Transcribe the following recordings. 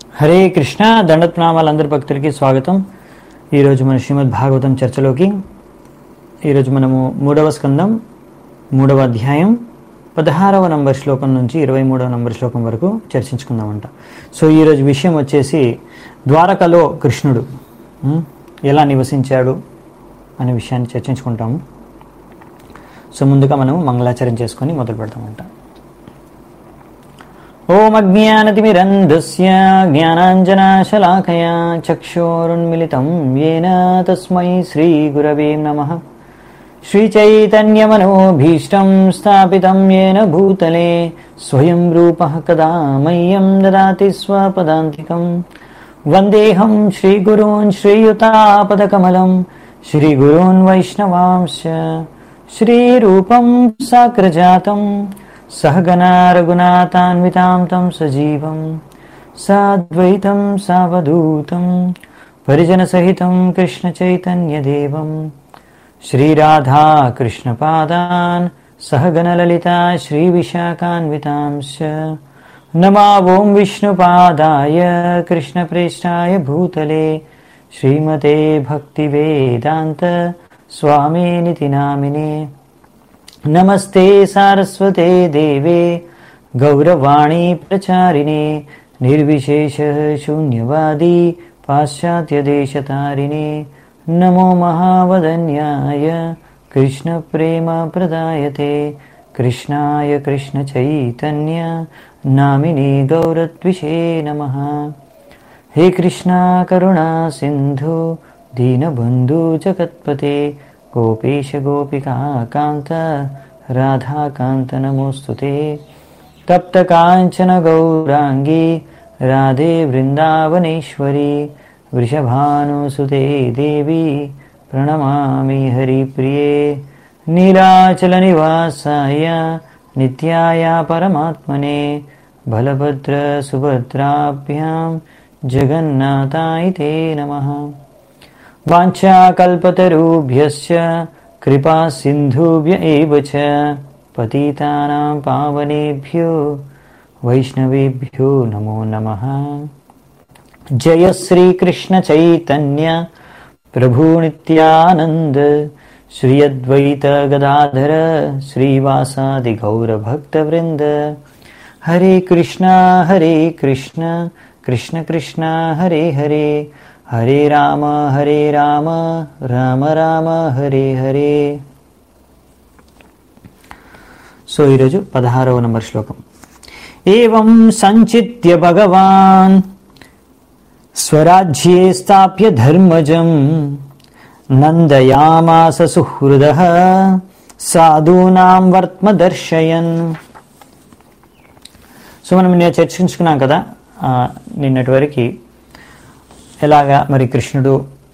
హరే కృష్ణ దండత్నామాలు అందరి భక్తులకి స్వాగతం ఈరోజు మన శ్రీమద్ భాగవతం చర్చలోకి ఈరోజు మనము మూడవ స్కందం మూడవ అధ్యాయం పదహారవ నంబర్ శ్లోకం నుంచి ఇరవై మూడవ నంబర్ శ్లోకం వరకు చర్చించుకుందామంట సో ఈరోజు విషయం వచ్చేసి ద్వారకలో కృష్ణుడు ఉం, ఎలా నివసించాడు అనే విషయాన్ని చర్చించుకుంటాము సో ముందుగా మనము మంగళాచరణ చేసుకొని మొదలు పెడతామంట ఓం అజ్ఞానతిమిరంధస్య జ్ఞానాంజనాశలాకయా చక్షోరున్మిలితం येन తస్మై శ్రీగురవే నమః श्रीचैतन्यमनोभीष्टं स्थापितं येन भूतले स्वयं रूपः कदा मह्यं ददाति स्वपदान्तिकं वन्देऽहं श्रीगुरून् श्रीयुतापदकमलं श्रीगुरून् वैष्णवांश्च श्रीरूपं साग्रजातं सहगना रघुनाथान्वितां तं सजीवं साद्वैतं सावधूतं परिजनसहितं कृष्णचैतन्यदेवम् श्रीराधा कृष्णपादान् सहगणललिता श्रीविशाखान्वितांश्च नमावों विष्णुपादाय कृष्णप्रेष्ठाय भूतले श्रीमते भक्तिवेदान्त स्वामिनिति नामिने नमस्ते सारस्वते देवे गौरवाणी प्रचारिणे निर्विशेषशून्यवादी पाश्चात्यदेशतारिणे नमो महावदन्याय कृष्णप्रेमप्रदायते कृष्णाय कृष्णचैतन्य नामिने गौरत्विषे नमः हे कृष्णा करुणा सिन्धु दीनबन्धु जगत्पते गोपेश गोपिका कान्त राधाकान्त नमोऽस्तु ते तप्तकाञ्चन गौराङ्गी राधे वृन्दावनेश्वरी वृषभानुसुते देवी प्रणमामि हरिप्रिये नीलाचलनिवासाय नित्याय परमात्मने बलभद्रसुभद्राभ्यां जगन्नाथाय ते नमः वाञ्छाकल्पतरुभ्यश्च कृपासिन्धुभ्य एव च पतितानां पावनेभ्यो वैष्णवेभ्यो नमो नमः जय श्री कृष्ण चैतन्य प्रभु नित्यानंद श्री अद्वैत गदाधर श्रीवासादि गौर भक्त वृंद हरे कृष्णा हरे कृष्ण कृष्ण कृष्ण हरे हरे हरे राम हरे राम राम రామ హరే హరే సో ఈరోజు పదహారవ నంబర్ శ్లోకం ఏం సంచిత్య భగవాన్ స్వరాజ్యే స్థాప్య ధర్మజం నందయామాస సుహృద సాధూనాం వర్త్మ దర్శయన్ సో మనం నేను చర్చించుకున్నాం కదా ఆ, నిన్నటి వరకు ఎలాగా మరి కృష్ణుడు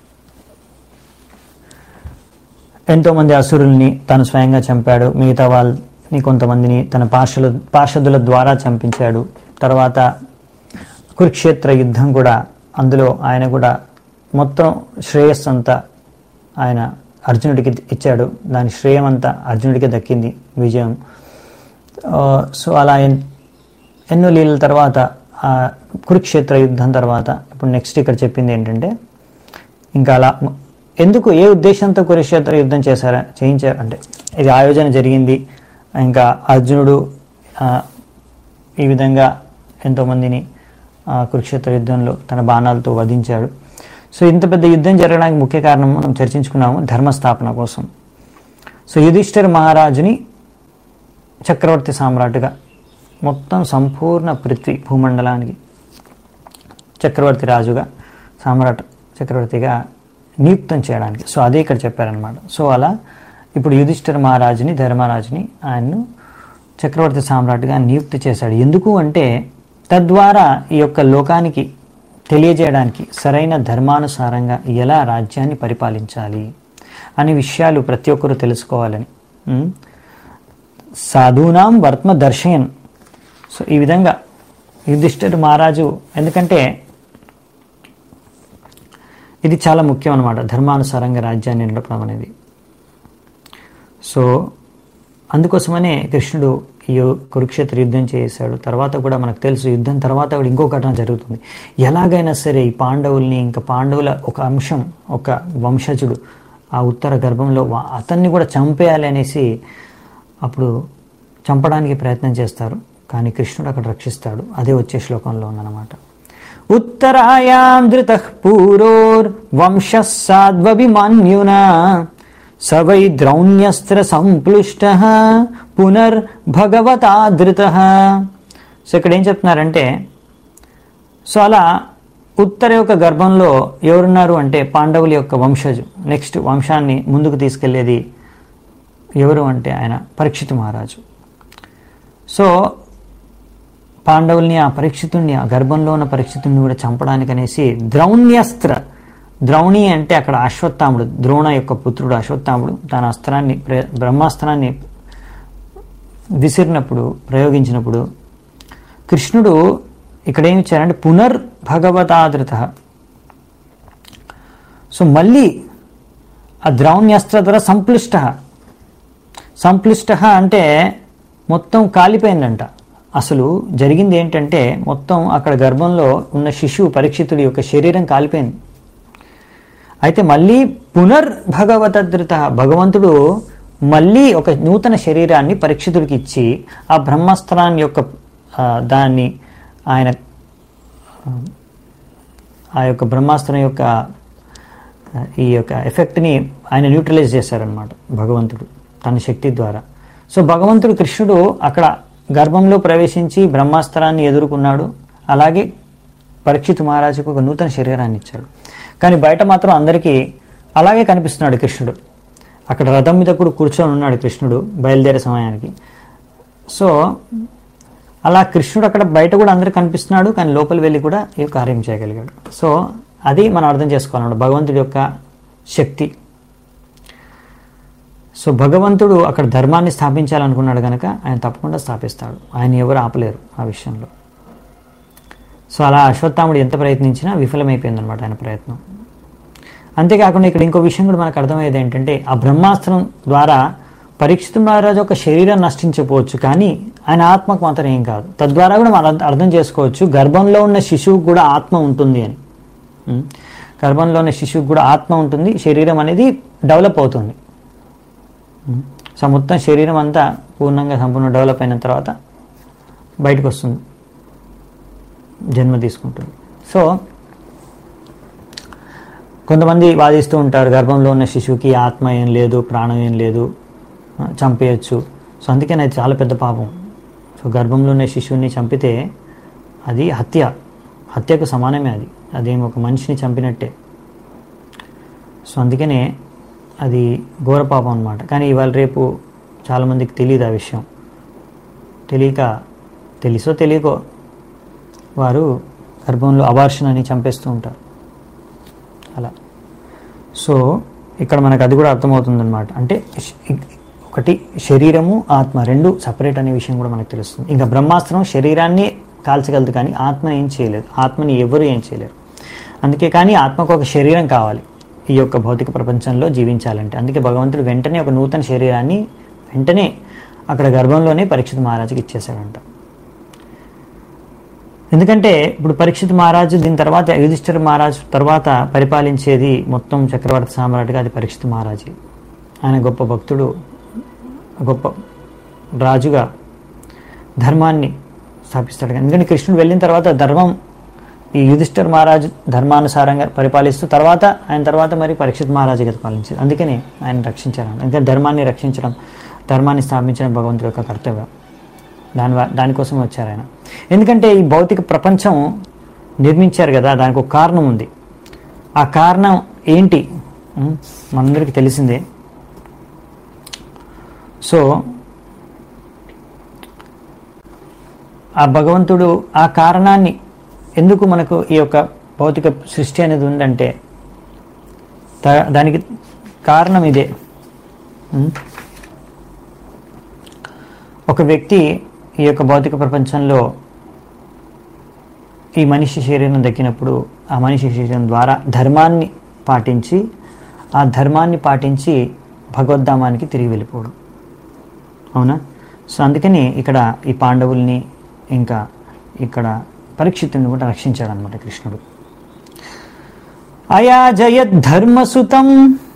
ఎంతోమంది అసురుల్ని తను స్వయంగా చంపాడు మిగతా వాళ్ళని కొంతమందిని తన పార్షల పార్షదుల ద్వారా చంపించాడు తర్వాత కురుక్షేత్ర యుద్ధం కూడా అందులో ఆయన కూడా మొత్తం శ్రేయస్సు అంతా ఆయన అర్జునుడికి ఇచ్చాడు దాని శ్రేయం అంతా అర్జునుడికి దక్కింది విజయం ఆ, సో అలా ఎన్- ఎన్నో లీలల తర్వాత ఆ కురుక్షేత్ర యుద్ధం తర్వాత ఇప్పుడు నెక్స్ట్ ఇక్కడ చెప్పింది ఏంటంటే ఇంకా అలా మ- ఎందుకు ఏ ఉద్దేశంతో కురుక్షేత్ర యుద్ధం చేశారా చేయించారు అంటే ఇది ఆయోజన జరిగింది ఇంకా అర్జునుడు ఆ, ఈ విధంగా ఎంతోమందిని ఆ, కురుక్షేత్ర యుద్ధంలో తన బాణాలతో వధించాడు సో ఇంత పెద్ద యుద్ధం జరగడానికి ముఖ్య కారణం మనం చర్చించుకున్నాము ధర్మస్థాపన కోసం సో యుధిష్ఠిర్ మహారాజుని చక్రవర్తి సామ్రాట్టుగా మొత్తం సంపూర్ణ పృథ్వీ భూమండలానికి చక్రవర్తి రాజుగా సామ్రాట్ చక్రవర్తిగా నియుక్తం చేయడానికి సో అదే ఇక్కడ చెప్పారనమాట సో అలా ఇప్పుడు యుధిష్ఠిర మహారాజుని ధర్మరాజుని ఆయన్ను చక్రవర్తి సామ్రాట్గా నియుక్తి చేశాడు ఎందుకు అంటే తద్వారా ఈ యొక్క లోకానికి తెలియజేయడానికి సరైన ధర్మానుసారంగా ఎలా రాజ్యాన్ని పరిపాలించాలి అనే విషయాలు ప్రతి ఒక్కరూ తెలుసుకోవాలని ఉం? సాధూనాం వర్త్మ దర్శయన్ సో ఈ విధంగా యుధిష్ఠిర్ మహారాజు ఎందుకంటే ఇది చాలా ముఖ్యం అనమాట ధర్మానుసారంగా రాజ్యాన్ని నడపడం అనేది సో అందుకోసమనే కృష్ణుడు ఈ యు- కురుక్షేత్ర యుద్ధం చేశాడు తర్వాత కూడా మనకు తెలుసు యుద్ధం తర్వాత కూడా ఇంకో ఘటన జరుగుతుంది ఎలాగైనా సరే ఈ పాండవుల్ని ఇంకా పాండవుల ఒక అంశం ఒక వంశజుడు ఆ ఉత్తర గర్భంలో వా- అతన్ని కూడా చంపేయాలి అనేసి అప్పుడు చంపడానికి ప్రయత్నం చేస్తారు కానీ కృష్ణుడు అక్కడ రక్షిస్తాడు అదే వచ్చే శ్లోకంలో ఉందన్నమాట ఉత్తరాయాం ధృత పూరోర్ వంశ సాధ్వభిమన్యునా స వై ద్రౌణ్యస్త్ర సంప్లుష్ట పునర్భగవతాధృత సో ఇక్కడ ఏం చెప్తున్నారంటే సో అలా ఉత్తర యొక్క గర్భంలో ఎవరున్నారు అంటే పాండవుల యొక్క వంశజు నెక్స్ట్ వంశాన్ని ముందుకు తీసుకెళ్లేది ఎవరు అంటే ఆయన పరీక్షిత్ మహారాజు సో పాండవుల్ని ఆ పరీక్షితుణ్ణి ఆ గర్భంలో ఉన్న పరీక్షితుణ్ణి కూడా చంపడానికి అనేసి ద్రౌణ్యస్త్ర ద్రౌణి అంటే అక్కడ అశ్వత్థాముడు ద్రోణ యొక్క పుత్రుడు అశ్వత్థాముడు తన అస్త్రాన్ని ప్ర- బ్రహ్మాస్త్రాన్ని విసిరినప్పుడు ప్రయోగించినప్పుడు కృష్ణుడు ఇక్కడ ఏమి ఇచ్చారంటే పునర్భగవతాదృత సో మళ్ళీ ఆ ద్రౌణ్యస్త్ర ద్వారా సంప్లుష్ట సంప్లిష్ట అంటే మొత్తం కాలిపోయిందంట అసలు జరిగింది ఏంటంటే మొత్తం అక్కడ గర్భంలో ఉన్న శిశువు పరీక్షితుడి యొక్క శరీరం కాలిపోయింది అయితే మళ్ళీ పునర్భగవతధృత భగవంతుడు మళ్ళీ ఒక నూతన శరీరాన్ని పరీక్షితుడికి ఇచ్చి ఆ బ్రహ్మాస్త్రాన్ని యొక్క ఆ, దాన్ని ఆయన ఆ యొక్క బ్రహ్మాస్త్రం యొక్క ఆ, ఈ యొక్క ఎఫెక్ట్ని ఆయన న్యూట్రలైజ్ చేశారనమాట భగవంతుడు తన శక్తి ద్వారా సో భగవంతుడు కృష్ణుడు అక్కడ గర్భంలో ప్రవేశించి బ్రహ్మాస్త్రాన్ని ఎదుర్కొన్నాడు అలాగే పరీక్షిత్ మహారాజుకు ఒక నూతన శరీరాన్ని ఇచ్చాడు కానీ బయట మాత్రం అందరికీ అలాగే కనిపిస్తున్నాడు కృష్ణుడు అక్కడ రథం మీద కూడా కూర్చొని ఉన్నాడు కృష్ణుడు బయలుదేరే సమయానికి సో అలా కృష్ణుడు అక్కడ బయట కూడా అందరికి కనిపిస్తున్నాడు కానీ లోపల వెళ్ళి కూడా ఈ కార్యం చేయగలిగాడు సో అది మనం అర్థం చేసుకోవాలన్నమాట భగవంతుడి యొక్క శక్తి సో భగవంతుడు అక్కడ ధర్మాన్ని స్థాపించాలనుకున్నాడు కనుక ఆయన తప్పకుండా స్థాపిస్తాడు ఆయన ఎవరు ఆపలేరు ఆ విషయంలో సో అలా అశ్వత్థాముడు ఎంత ప్రయత్నించినా విఫలమైపోయిందనమాట ఆయన ప్రయత్నం అంతేకాకుండా ఇక్కడ ఇంకో విషయం కూడా మనకు అర్థమయ్యేది ఏంటంటే ఆ బ్రహ్మాస్త్రం ద్వారా పరీక్షిత్ మహారాజు ఒక శరీరం నష్టించకపోవచ్చు కానీ ఆయన ఆత్మకు మాత్రం ఏం కాదు తద్వారా కూడా మనం అర్థం చేసుకోవచ్చు గర్భంలో ఉన్న శిశువుకు కూడా ఆత్మ ఉంటుంది అని ఉం? గర్భంలో ఉన్న శిశువుకు కూడా ఆత్మ ఉంటుంది శరీరం అనేది డెవలప్ అవుతుంది ఉం? సో మొత్తం శరీరం అంతా పూర్ణంగా సంపూర్ణ డెవలప్ అయిన తర్వాత బయటకు వస్తుంది జన్మ తీసుకుంటుంది సో కొంతమంది వాదిస్తూ ఉంటారు గర్భంలో ఉన్న శిశువుకి ఆత్మ ఏం లేదు ప్రాణం ఏం లేదు ఆ, చంపేయచ్చు సో అందుకని అది చాలా పెద్ద పాపం సో గర్భంలో ఉన్న శిశువుని చంపితే అది హత్య హత్యకు సమానమే అది అదేం ఒక మనిషిని చంపినట్టే సో అందుకనే అది ఘోర పాపం అనమాట కానీ ఇవాళ రేపు చాలామందికి తెలియదు ఆ విషయం తెలియక తెలుసో తెలియకో వారు గర్భంలో అబార్షన్ అని చంపేస్తూ ఉంటారు అలా సో ఇక్కడ మనకు అది కూడా అర్థమవుతుందన్నమాట అంటే శ- ఒకటి శరీరము ఆత్మ రెండు సపరేట్ అనే విషయం కూడా మనకు తెలుస్తుంది ఇంకా బ్రహ్మాస్త్రం శరీరాన్ని కాల్చగలదు కానీ ఆత్మ ఏం చేయలేదు ఆత్మని ఎవరు ఏం చేయలేరు అందుకే కానీ ఆత్మకు ఒక శరీరం కావాలి ఈ యొక్క భౌతిక ప్రపంచంలో జీవించాలంటే అందుకే భగవంతుడు వెంటనే ఒక నూతన శరీరాన్ని వెంటనే అక్కడ గర్భంలోనే పరీక్షిత్ మహారాజుకి ఇచ్చేశాడంట ఎందుకంటే ఇప్పుడు పరీక్షిత్ మహారాజు దీని తర్వాత యుధిష్ఠిర మహారాజు తర్వాత పరిపాలించేది మొత్తం చక్రవర్తి సామ్రాట్గా అది పరీక్షిత్ మహారాజు ఆయన గొప్ప భక్తుడు గొప్ప రాజుగా ధర్మాన్ని స్థాపిస్తాడు ఎందుకంటే కృష్ణుడు వెళ్ళిన తర్వాత ధర్మం ఈ యుధిష్ఠిర్ మహారాజు ధర్మానుసారంగా పరిపాలిస్తూ తర్వాత ఆయన తర్వాత మరి పరీక్షిత్ మహారాజుగా పాలించారు అందుకని ఆయన రక్షించారు ఎందుకంటే ధర్మాన్ని రక్షించడం ధర్మాన్ని స్థాపించడం భగవంతుడి యొక్క కర్తవ్యం దాని వా- దానికోసం వచ్చారు ఆయన ఎందుకంటే ఈ భౌతిక ప్రపంచం నిర్మించారు కదా దానికి ఒక కారణం ఉంది ఆ కారణం ఏంటి ఉం? మనందరికీ తెలిసిందే సో ఆ భగవంతుడు ఆ కారణాన్ని ఎందుకు మనకు ఈ యొక్క భౌతిక సృష్టి అనేది ఉందంటే దా- దానికి కారణం ఇదే ఉం? ఒక వ్యక్తి ఈ యొక్క భౌతిక ప్రపంచంలో ఈ మనిషి శరీరం దక్కినప్పుడు ఆ మనిషి శరీరం ద్వారా ధర్మాన్ని పాటించి ఆ ధర్మాన్ని పాటించి భగవద్ధామానికి తిరిగి వెళ్ళిపోవడం అవునా సో అందుకని ఇక్కడ ఈ పాండవుల్ని ఇంకా ఇక్కడ పరీక్షితుని కూడా రక్షించాడు అనమాట కృష్ణుడు అయాజయద్ధర్మసుతం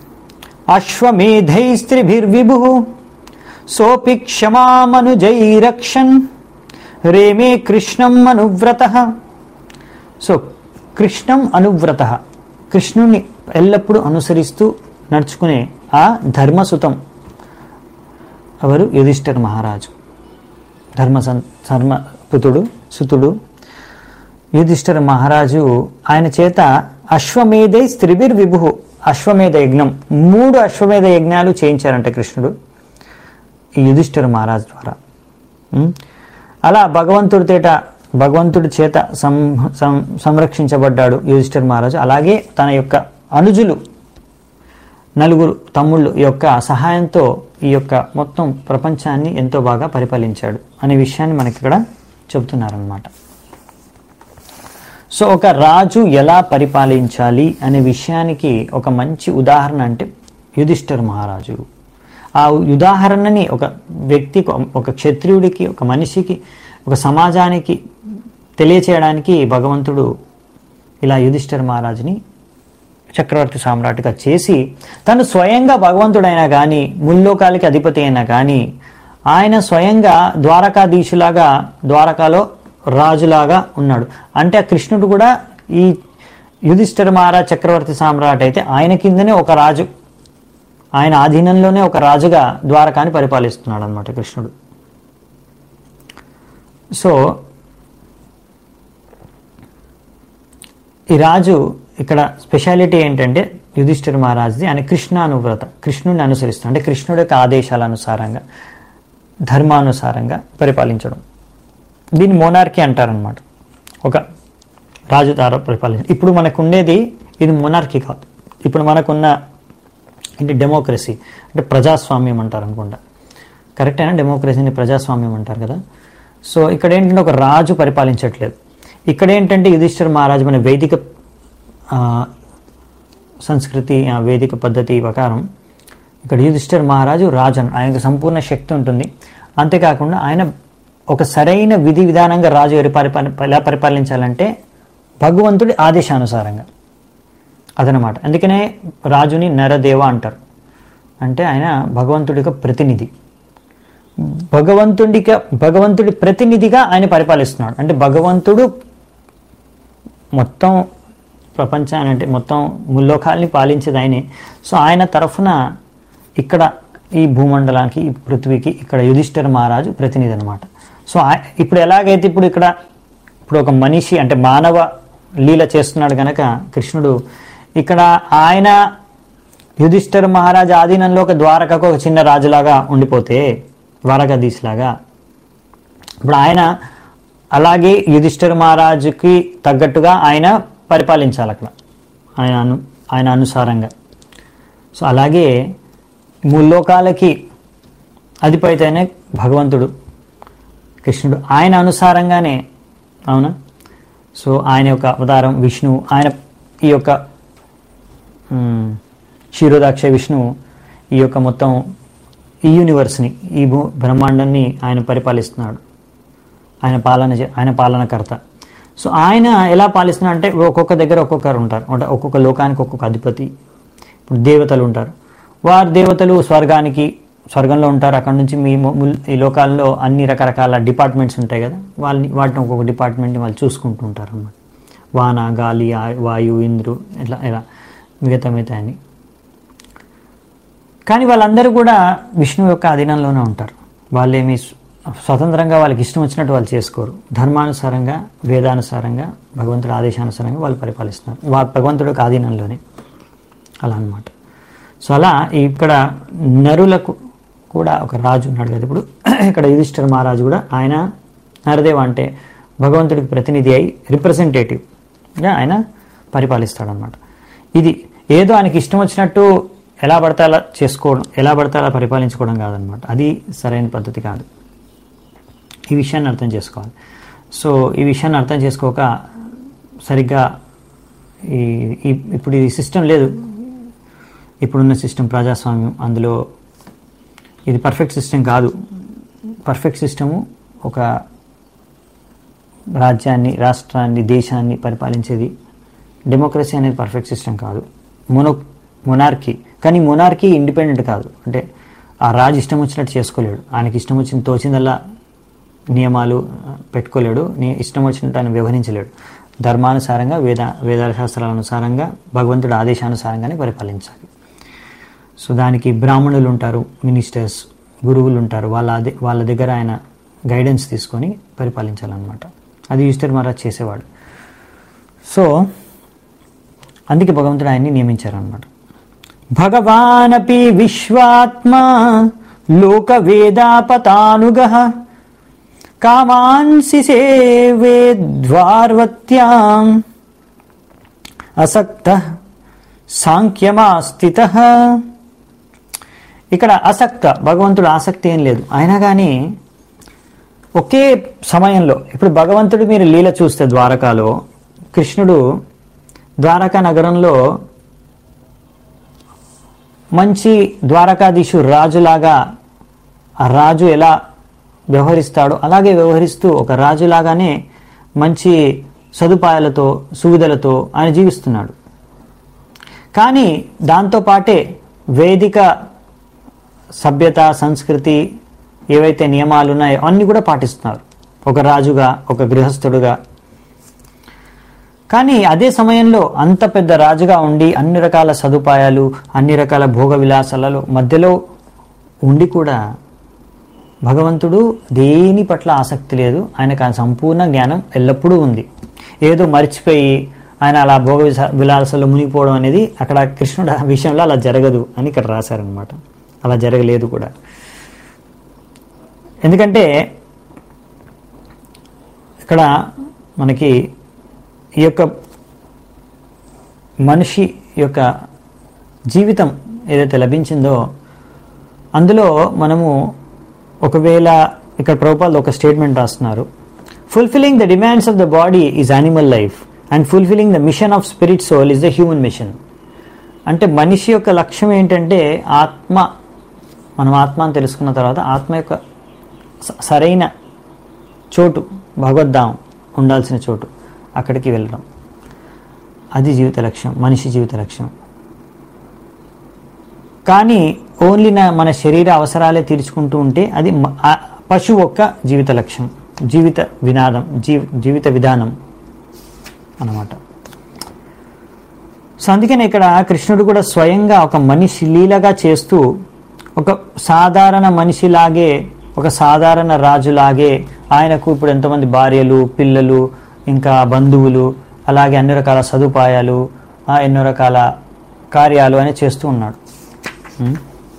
అశ్వమేధైస్త్రిభిర్విభు సోపి క్షమామనుజైరక్షన్ రేమే కృష్ణం అనువ్రత సో కృష్ణం అనువ్రత కృష్ణుని ఎల్లప్పుడూ అనుసరిస్తూ నడుచుకునే ఆ ధర్మసుతం ఎవరు యుధిష్ఠిర్ మహారాజు ధర్మ సం- ధర్మపుతుడు సుతుడు యుధిష్ఠిర మహారాజు ఆయన చేత అశ్వమేధై స్త్రిభిర్ విభు అశ్వమేధ యజ్ఞం మూడు అశ్వమేధ యజ్ఞాలు చేయించారంట కృష్ణుడు ఈ యుధిష్ఠిర మహారాజు ద్వారా ఉం? అలా భగవంతుడి తేట భగవంతుడి చేత సం సం- సంరక్షించబడ్డాడు యుధిష్ఠిర మహారాజు అలాగే తన యొక్క అనుజులు నలుగురు తమ్ముళ్ళు యొక్క సహాయంతో ఈ యొక్క మొత్తం ప్రపంచాన్ని ఎంతో బాగా పరిపాలించాడు అనే విషయాన్ని మనకి ఇక్కడ చెబుతున్నారనమాట సో ఒక రాజు ఎలా పరిపాలించాలి అనే విషయానికి ఒక మంచి ఉదాహరణ అంటే యుధిష్ఠిర్ మహారాజు ఆ ఉదాహరణని ఒక వ్యక్తికి ఒక క్షత్రియుడికి ఒక మనిషికి ఒక సమాజానికి తెలియచేయడానికి భగవంతుడు ఇలా యుధిష్ఠిర్ మహారాజుని చక్రవర్తి సామ్రాట్గా చేసి తను స్వయంగా భగవంతుడైనా కానీ ముల్లోకాలకి అధిపతి అయినా కానీ ఆయన స్వయంగా ద్వారకాధీశులాగా ద్వారకాలో రాజులాగా ఉన్నాడు అంటే ఆ కృష్ణుడు కూడా ఈ యుధిష్ఠిర మహారాజ్ చక్రవర్తి సామ్రాట్ అయితే ఆయన కిందనే ఒక రాజు ఆయన ఆధీనంలోనే ఒక రాజుగా ద్వారకాని పరిపాలిస్తున్నాడు అనమాట కృష్ణుడు సో ఈ రాజు ఇక్కడ స్పెషాలిటీ ఏంటంటే యుధిష్ఠిర మహారాజుది ఆయన కృష్ణానువ్రత కృష్ణుడిని అనుసరిస్తాడు అంటే కృష్ణుడి యొక్క ఆదేశాల అనుసారంగా ధర్మానుసారంగా పరిపాలించడం దీన్ని మోనార్కీ అంటారనమాట ఒక రాజు ద్వారా పరిపాలించడం ఇప్పుడు మనకు ఉండేది ఇది మోనార్కీ కాదు ఇప్పుడు మనకున్న ఏంటి డెమోక్రసీ అంటే ప్రజాస్వామ్యం అంటారు అనుకుంటా కరెక్టేనా డెమోక్రసీని ప్రజాస్వామ్యం అంటారు కదా సో ఇక్కడ ఏంటంటే ఒక రాజు పరిపాలించట్లేదు ఇక్కడ ఏంటంటే యుధిష్ఠిర మహారాజు మన వేదిక ఆ, సంస్కృతి ఆ వేదిక పద్ధతి ప్రకారం ఇక్కడ యుధిష్ఠిర మహారాజు రాజు అన్న- ఆయనకు సంపూర్ణ శక్తి ఉంటుంది అంతేకాకుండా ఆయన ఒక సరైన విధి విధానంగా రాజు ఎవరి పరిపాలి ఎలా పరిపాలించాలంటే భగవంతుడి ఆదేశానుసారంగా అదనమాట అందుకనే రాజుని నరదేవ అంటారు అంటే ఆయన భగవంతుడి యొక్క ప్రతినిధి భగవంతుడికి భగవంతుడి ప్రతినిధిగా ఆయన పరిపాలిస్తున్నాడు అంటే భగవంతుడు మొత్తం ప్రపంచాన్ని అంటే మొత్తం ముల్లోకాల్ని పాలించేది ఆయనే సో ఆయన తరఫున ఇక్కడ ఈ భూమండలానికి ఈ పృథ్వీకి ఇక్కడ యుధిష్ఠిర మహారాజు ప్రతినిధి అనమాట సో ఆయ- ఇప్పుడు ఎలాగైతే ఇప్పుడు ఇక్కడ ఇప్పుడు ఒక మనిషి అంటే మానవ లీల చేస్తున్నాడు గనక కృష్ణుడు ఇక్కడ ఆయన యుధిష్ఠిర మహారాజు ఆధీనంలో ఒక ద్వారకకు ఒక చిన్న రాజులాగా ఉండిపోతే ద్వారకాధీశులాగా ఇప్పుడు ఆయన అలాగే యుధిష్ఠిర మహారాజుకి తగ్గట్టుగా ఆయన పరిపాలించాలి అక్కడ ఆయన అను ఆయన అనుసారంగా సో అలాగే ముల్లోకాలకి అధిపతి అయిన భగవంతుడు కృష్ణుడు ఆయన అనుసారంగానే అవునా సో ఆయన యొక్క అవతారం విష్ణువు ఆయన ఈ యొక్క మ్, క్షీరోదాక్ష విష్ణువు ఈ యొక్క మొత్తం ఈ యూనివర్స్ని ఈ భూ బ్రహ్మాండాన్ని ఆయన పరిపాలిస్తున్నాడు ఆయన పాలన చే- ఆయన పాలనకర్త సో ఆయన ఎలా పాలిస్తున్నాడు అంటే ఒక్కొక్క దగ్గర ఒక్కొక్కరు ఉంటారు అంటే ఒక్కొక్క లోకానికి ఒక్కొక్క అధిపతి ఇప్పుడు దేవతలు ఉంటారు వారి దేవతలు స్వర్గానికి స్వర్గంలో ఉంటారు అక్కడ నుంచి మీ ము- ముల్- ఈ లోకాల్లో అన్ని రకరకాల డిపార్ట్మెంట్స్ ఉంటాయి కదా వాళ్ళని వాటిని ఒక్కొక్క డిపార్ట్మెంట్ని వాళ్ళు చూసుకుంటూ ఉంటారు అన్నమాట వాన గాలి ఆ- వాయువు ఇంద్రు ఇట్లా ఇలా మిగతా మిగతా అని కానీ వాళ్ళందరూ కూడా విష్ణువు యొక్క అధీనంలోనే ఉంటారు వాళ్ళేమి స్వ- స్వతంత్రంగా వాళ్ళకి ఇష్టం వచ్చినట్టు వాళ్ళు చేసుకోరు ధర్మానుసారంగా వేదానుసారంగా భగవంతుడి ఆదేశానుసారంగా వాళ్ళు పరిపాలిస్తున్నారు వాళ్ళ భగవంతుడి యొక్క ఆధీనంలోనే అలా అన్నమాట సో అలా ఇక్కడ నరులకు కూడా ఒక రాజు ఉన్నాడు కదా ఇప్పుడు ఇక్కడ యుధిష్ఠిర మహారాజు కూడా ఆయన నరదేవ అంటే భగవంతుడికి ప్రతినిధి అయి రిప్రజెంటేటివ్గా ఆయన పరిపాలిస్తాడనమాట ఇది ఏదో ఆయనకి ఇష్టం వచ్చినట్టు ఎలా పడితే అలా చేసుకోవడం ఎలా పడితే అలా పరిపాలించుకోవడం కాదనమాట అది సరైన పద్ధతి కాదు ఈ విషయాన్ని అర్థం చేసుకోవాలి సో ఈ విషయాన్ని అర్థం చేసుకోక సరిగ్గా ఈ ఈ- ఇప్పుడు ఈ సిస్టమ్ లేదు ఇప్పుడున్న సిస్టమ్ ప్రజాస్వామ్యం అందులో ఇది పర్ఫెక్ట్ సిస్టమ్ కాదు పర్ఫెక్ట్ సిస్టము ఒక రాజ్యాన్ని రాష్ట్రాన్ని దేశాన్ని పరిపాలించేది డెమోక్రసీ అనేది పర్ఫెక్ట్ సిస్టమ్ కాదు మొనో మొనార్కీ కానీ మొనార్కీ ఇండిపెండెంట్ కాదు అంటే ఆ రాజు ఇష్టం వచ్చినట్టు చేసుకోలేడు ఆయనకి ఇష్టం వచ్చిన తోచిందల్లా నియమాలు ఆ, పెట్టుకోలేడు నీ ఇష్టం వచ్చినట్టు ఆయన వ్యవహరించలేడు ధర్మానుసారంగా వేద వేదాల శాస్త్రాల అనుసారంగా భగవంతుడి ఆదేశానుసారంగానే పరిపాలించాలి సో దానికి బ్రాహ్మణులు ఉంటారు మినిస్టర్స్ గురువులు ఉంటారు వాళ్ళ అదే వాళ్ళ దగ్గర ఆయన గైడెన్స్ తీసుకొని పరిపాలించాలన్నమాట అది యుస్టర్ మహారాజ్ చేసేవాడు సో అందుకే భగవంతుడు ఆయన్ని నియమించారనమాట భగవానపి విశ్వాత్మా లోక వేదాపతానుగ కామాన్సి సేవేద్వార్వత్యాం అసక్త సాంఖ్యమాస్థిత ఇక్కడ అసక్త భగవంతుడు ఆసక్తి ఏం లేదు అయినా కానీ ఒకే సమయంలో ఇప్పుడు భగవంతుడు మీరు లీల చూస్తే ద్వారకాలో కృష్ణుడు ద్వారకా నగరంలో మంచి ద్వారకాధీశు రాజులాగా ఆ రాజు ఎలా వ్యవహరిస్తాడో అలాగే వ్యవహరిస్తూ ఒక రాజులాగానే మంచి సదుపాయాలతో సువిధలతో ఆయన జీవిస్తున్నాడు కానీ దాంతో పాటే వేదిక సభ్యత సంస్కృతి ఏవైతే నియమాలు ఉన్నాయో అన్నీ కూడా పాటిస్తున్నారు ఒక రాజుగా ఒక గృహస్థుడుగా కానీ అదే సమయంలో అంత పెద్ద రాజుగా ఉండి అన్ని రకాల సదుపాయాలు అన్ని రకాల భోగ విలాసాలలో మధ్యలో ఉండి కూడా భగవంతుడు దేని పట్ల ఆసక్తి లేదు ఆయనకు ఆ సంపూర్ణ జ్ఞానం ఎల్లప్పుడూ ఉంది ఏదో మర్చిపోయి ఆయన అలా భోగ విస- విలాసాల్లో మునిగిపోవడం అనేది అక్కడ కృష్ణుడు ఆ విషయంలో అలా జరగదు అని ఇక్కడ రాశారనమాట అలా జరగలేదు కూడా ఎందుకంటే ఇక్కడ మనకి ఈ యొక్క మనిషి యొక్క జీవితం ఏదైతే లభించిందో అందులో మనము ఒకవేళ ఇక్కడ ప్రభుపాల్ ఒక స్టేట్మెంట్ రాస్తున్నారు fulfilling the demands of the body is animal life and fulfilling the mission of spirit soul is the human mission అంటే మనిషి యొక్క లక్ష్యం ఏంటంటే ఆత్మ మనం ఆత్మ అని తెలుసుకున్న తర్వాత ఆత్మ యొక్క స- సరైన చోటు భగవద్ధాం ఉండాల్సిన చోటు అక్కడికి వెళ్ళడం అది జీవిత లక్ష్యం మనిషి జీవిత లక్ష్యం కానీ ఓన్లీ నా మన శరీర అవసరాలే తీర్చుకుంటూ ఉంటే అది మ- ఆ పశువు యొక్క జీవిత లక్ష్యం జీవిత వినాదం జీవ జీవిత విధానం అన్నమాట సో అందుకనే ఇక్కడ కృష్ణుడు కూడా స్వయంగా ఒక మనిషి లీలగా చేస్తూ ఒక సాధారణ మనిషిలాగే ఒక సాధారణ రాజులాగే ఆయనకు ఇప్పుడు ఎంతోమంది భార్యలు పిల్లలు ఇంకా బంధువులు అలాగే అన్ని రకాల సదుపాయాలు ఆ, ఎన్నో రకాల కార్యాలు అని చేస్తూ ఉన్నాడు ఉం?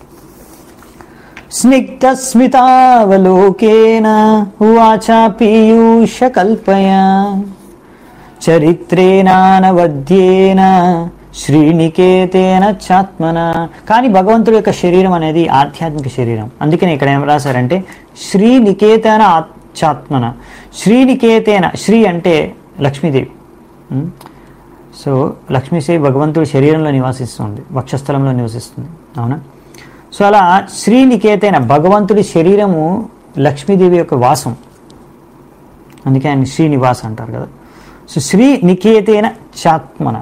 స్నిగ్ధస్మితావలోకేన ఉవాచ పీయూష కల్పయ చరిత్రేనానవద్యేన శ్రీనికేతేన చాత్మన కానీ భగవంతుడి యొక్క శరీరం అనేది ఆధ్యాత్మిక శరీరం అందుకని ఇక్కడ ఏం రాశారంటే శ్రీనికేతన ఆత్- చాత్మన శ్రీనికేతేన శ్రీ అంటే లక్ష్మీదేవి ఉం? సో లక్ష్మీదేవి భగవంతుడి శరీరంలో నివాసిస్తుంది వక్షస్థలంలో నివసిస్తుంది అవునా సో అలా శ్రీనికేతైన భగవంతుడి శరీరము లక్ష్మీదేవి యొక్క వాసం అందుకే ఆయన శ్రీనివాస్ అంటారు కదా సో శ్రీ నికేతేన చాత్మన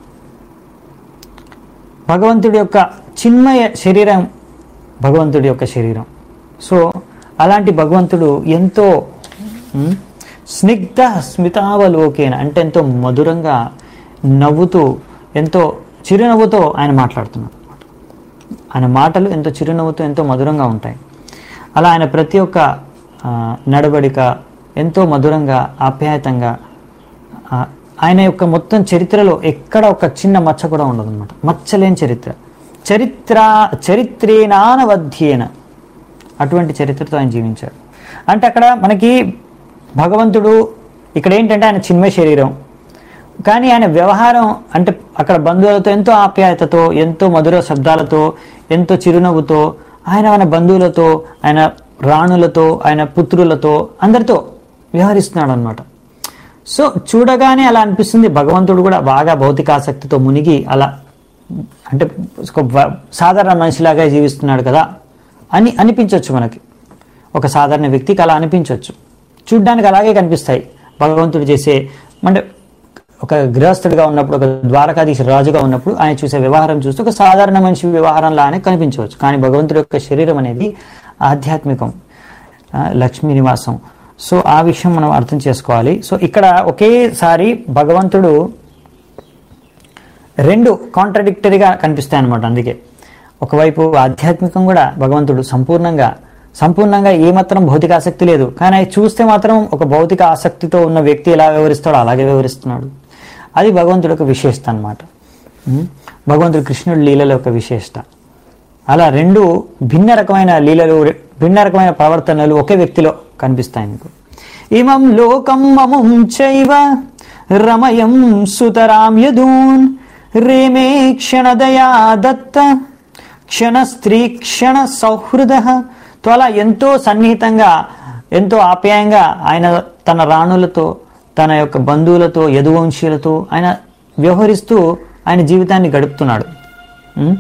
భగవంతుడి యొక్క చిన్మయ శరీరం భగవంతుడి యొక్క శరీరం సో అలాంటి భగవంతుడు ఎంతో ఉమ్, స్నిగ్ధ స్మితావలోకేన అంటే ఎంతో మధురంగా నవ్వుతూ ఎంతో చిరునవ్వుతో ఆయన మాట్లాడుతున్నాడు ఆయన మాటలు ఎంతో చిరునవ్వుతో ఎంతో మధురంగా ఉంటాయి అలా ఆయన ప్రతి ఒక్క ఆ, నడవడిక ఎంతో మధురంగా ఆప్యాయతంగా ఆ, ఆయన యొక్క మొత్తం చరిత్రలో ఎక్కడ ఒక చిన్న మచ్చ కూడా ఉండదు అనమాట మచ్చలేని చరిత్ర చరిత్ర చరిత్రేనానవధ్యేన అటువంటి చరిత్రతో ఆయన జీవించాడు అంటే అక్కడ మనకి భగవంతుడు ఇక్కడ ఏంటంటే ఆయన చిన్మయ శరీరం కానీ ఆయన వ్యవహారం అంటే అక్కడ బంధువులతో ఎంతో ఆప్యాయతతో ఎంతో మధుర శబ్దాలతో ఎంతో చిరునవ్వుతో ఆయన ఆయన బంధువులతో ఆయన రాణులతో ఆయన పుత్రులతో అందరితో వ్యవహరిస్తున్నాడు అనమాట సో చూడగానే అలా అనిపిస్తుంది భగవంతుడు కూడా బాగా భౌతికాసక్తితో మునిగి అలా అంటే ఒక వ- సాధారణ మనిషిలాగా జీవిస్తున్నాడు కదా అని అనిపించవచ్చు మనకి ఒక సాధారణ వ్యక్తికి అలా అనిపించవచ్చు చూడ్డానికి అలాగే కనిపిస్తాయి భగవంతుడు చేసే అంటే ఒక గృహస్థుడిగా ఉన్నప్పుడు ఒక ద్వారకాధీశ రాజుగా ఉన్నప్పుడు ఆయన చూసే వ్యవహారం చూస్తే ఒక సాధారణ మనిషి వ్యవహారంలానే కనిపించవచ్చు కానీ భగవంతుడి యొక్క శరీరం అనేది ఆధ్యాత్మికం ఆ, లక్ష్మీ నివాసం సో ఆ విషయం మనం అర్థం చేసుకోవాలి సో ఇక్కడ ఒకేసారి భగవంతుడు రెండు కాంట్రడిక్టరీగా కనిపిస్తాయి అనమాట అందుకే ఒకవైపు ఆధ్యాత్మికం కూడా భగవంతుడు సంపూర్ణంగా సంపూర్ణంగా ఏమాత్రం భౌతిక ఆసక్తి లేదు కానీ అది చూస్తే మాత్రం ఒక భౌతిక ఆసక్తితో ఉన్న వ్యక్తి ఎలా వ్యవహరిస్తాడో అలాగే వ్యవహరిస్తున్నాడు అది భగవంతుడు యొక్క విశేషత అనమాట భగవంతుడు కృష్ణుడు లీలలో యొక్క విశేషత అలా రెండు భిన్న రకమైన లీలలు భిన్న రకమైన ప్రవర్తనలు ఒకే వ్యక్తిలో కనిపిస్తాయి మీకు ఇమం లోకం మమం చైవ రమయం సుతరాం యదూన్ రేమే క్షణదయా దత్త క్షణ స్త్రీ క్షణ సౌహృద తో అలా ఎంతో సన్నిహితంగా ఎంతో ఆప్యాయంగా ఆయన తన రాణులతో తన యొక్క బంధువులతో యదువంశీయులతో ఆయన వ్యవహరిస్తూ ఆయన జీవితాన్ని గడుపుతున్నాడు ఉం?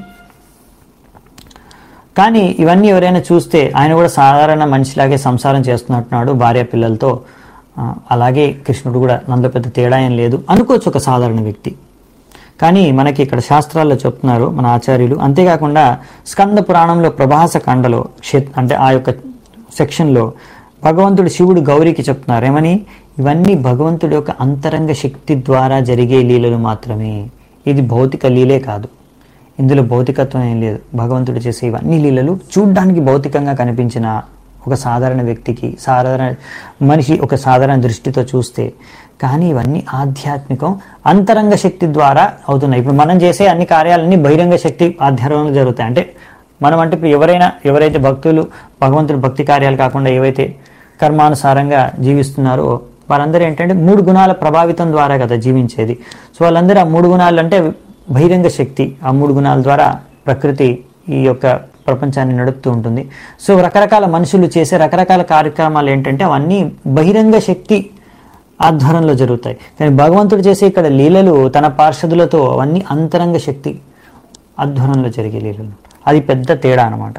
కానీ ఇవన్నీ ఎవరైనా చూస్తే ఆయన కూడా సాధారణ మనిషిలాగే సంసారం చేస్తున్నట్టున్నాడు భార్య పిల్లలతో ఆ, అలాగే కృష్ణుడు కూడా నందు పెద్ద తేడా ఏం లేదు అనుకోవచ్చు ఒక సాధారణ వ్యక్తి కానీ మనకి ఇక్కడ శాస్త్రాల్లో చెప్తున్నారు మన ఆచార్యులు అంతేకాకుండా స్కంద పురాణంలో ప్రభాస కాండలో క్షేత్ అంటే ఆ యొక్క సెక్షన్లో భగవంతుడు శివుడు గౌరికి చెప్తున్నారు ఏమని ఇవన్నీ భగవంతుడి యొక్క అంతరంగ శక్తి ద్వారా జరిగే లీలలు మాత్రమే ఇది భౌతిక లీలే కాదు ఇందులో భౌతికత్వం ఏం లేదు భగవంతుడు చేసే ఇవన్నీ లీలలు చూడ్డానికి భౌతికంగా కనిపించిన ఒక సాధారణ వ్యక్తికి సాధారణ మనిషి ఒక సాధారణ దృష్టితో చూస్తే కానీ ఇవన్నీ ఆధ్యాత్మికం అంతరంగ శక్తి ద్వారా అవుతున్నాయి ఇప్పుడు మనం చేసే అన్ని కార్యాలన్నీ బహిరంగ శక్తి ఆధ్వర్యంలో జరుగుతాయి అంటే మనం అంటే ఇప్పుడు ఎవరైనా ఎవరైతే భక్తులు భగవంతుడి భక్తి కార్యాలు కాకుండా ఏవైతే కర్మానుసారంగా జీవిస్తున్నారో వారందరూ ఏంటంటే మూడు గుణాల ప్రభావితం ద్వారా కదా జీవించేది సో వాళ్ళందరూ ఆ మూడు గుణాలు అంటే బహిరంగ శక్తి ఆ మూడు గుణాల ద్వారా ప్రకృతి ఈ యొక్క ప్రపంచాన్ని నడుపుతూ ఉంటుంది సో రకరకాల మనుషులు చేసే రకరకాల కార్యక్రమాలు ఏంటంటే అవన్నీ బహిరంగ శక్తి ఆధ్వర్యంలో జరుగుతాయి కానీ భగవంతుడు చేసే ఇక్కడ లీలలు తన పార్షదులతో అవన్నీ అంతరంగ శక్తి ఆధ్వర్యంలో జరిగే లీలలు అది పెద్ద తేడా అనమాట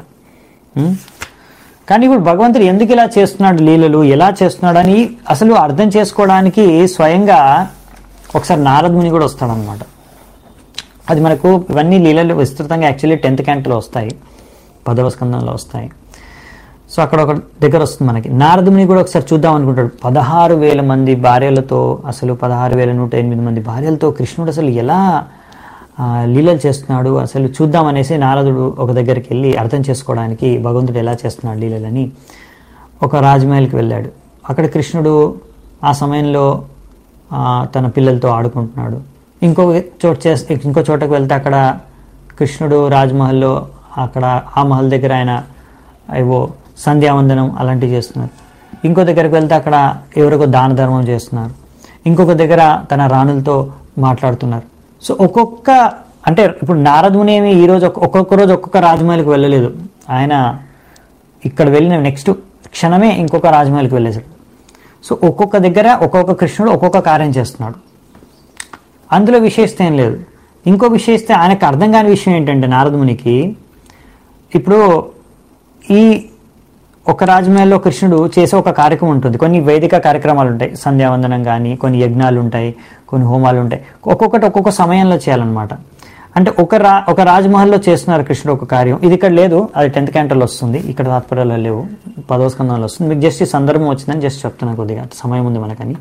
కానీ ఇప్పుడు భగవంతుడు ఎందుకు ఇలా చేస్తున్నాడు లీలలు ఎలా చేస్తున్నాడు అని అసలు అర్థం చేసుకోవడానికి స్వయంగా ఒకసారి నారదుని కూడా వస్తాడనమాట అది మనకు ఇవన్నీ లీలలు విస్తృతంగా యాక్చువల్లీ టెన్త్ క్యాంట్లో వస్తాయి పదవ స్కందంలో వస్తాయి సో అక్కడ ఒక దగ్గర వస్తుంది మనకి నారదుని కూడా ఒకసారి చూద్దాం అనుకుంటాడు పదహారు వేల మంది భార్యలతో అసలు పదహారు వేల నూట ఎనిమిది మంది భార్యలతో కృష్ణుడు అసలు ఎలా ఆ, లీలలు చేస్తున్నాడు అసలు చూద్దాం అనేసి నారదుడు ఒక దగ్గరికి వెళ్ళి అర్థం చేసుకోవడానికి భగవంతుడు ఎలా చేస్తున్నాడు లీలలని ఒక రాజమహల్కి వెళ్ళాడు అక్కడ కృష్ణుడు ఆ సమయంలో ఆ, తన పిల్లలతో ఆడుకుంటున్నాడు ఇంకో చోటు చేస్తే ఇంకో చోటకు వెళ్తే అక్కడ కృష్ణుడు రాజ్మహల్లో అక్కడ ఆ మహల్ దగ్గర ఆయన ఏవో సంధ్యావందనం అలాంటివి చేస్తున్నారు ఇంకో దగ్గరికి వెళ్తే అక్కడ ఎవరికో దాన ధర్మం చేస్తున్నారు ఇంకొక దగ్గర తన రాణులతో మాట్లాడుతున్నారు సో ఒక్కొక్క అంటే ఇప్పుడు నారదునేమి ఈ రోజు ఒక్కొక్క- ఒక్కొక్క రోజు ఒక్కొక్క రాజమహల్కి వెళ్ళలేదు ఆయన ఇక్కడ వెళ్ళిన నెక్స్ట్ క్షణమే ఇంకొక రాజమహల్కి వెళ్ళేశాడు సో ఒక్కొక్క దగ్గర ఒక్కొక్క కృష్ణుడు ఒక్కొక్క కార్యం చేస్తున్నాడు అందులో విశేషత ఏం లేదు ఇంకో విశేషత ఆయనకు అర్థం కాని విషయం ఏంటంటే నారదమునికి ఇప్పుడు ఈ ఒక రాజమహల్లో కృష్ణుడు చేసే ఒక కార్యక్రమం ఉంటుంది కొన్ని వేదిక కార్యక్రమాలు ఉంటాయి సంధ్యావందనం కానీ కొన్ని యజ్ఞాలు ఉంటాయి కొన్ని హోమాలు ఉంటాయి ఒక్కొక్కటి ఒక్కొక్క సమయంలో చేయాలన్నమాట అంటే ఒక రా ఒక రాజమహల్లో చేస్తున్నారు కృష్ణుడు ఒక కార్యం ఇది ఇక్కడ లేదు అది టెన్త్ క్యాంటర్లో వస్తుంది ఇక్కడ తాత్పర్యాలు లేవు పదవ స్కందంలో వస్తుంది మీకు జస్ట్ ఈ సందర్భం వచ్చిందని జస్ట్ చెప్తున్నాను కొద్దిగా సమయం ఉంది మనకని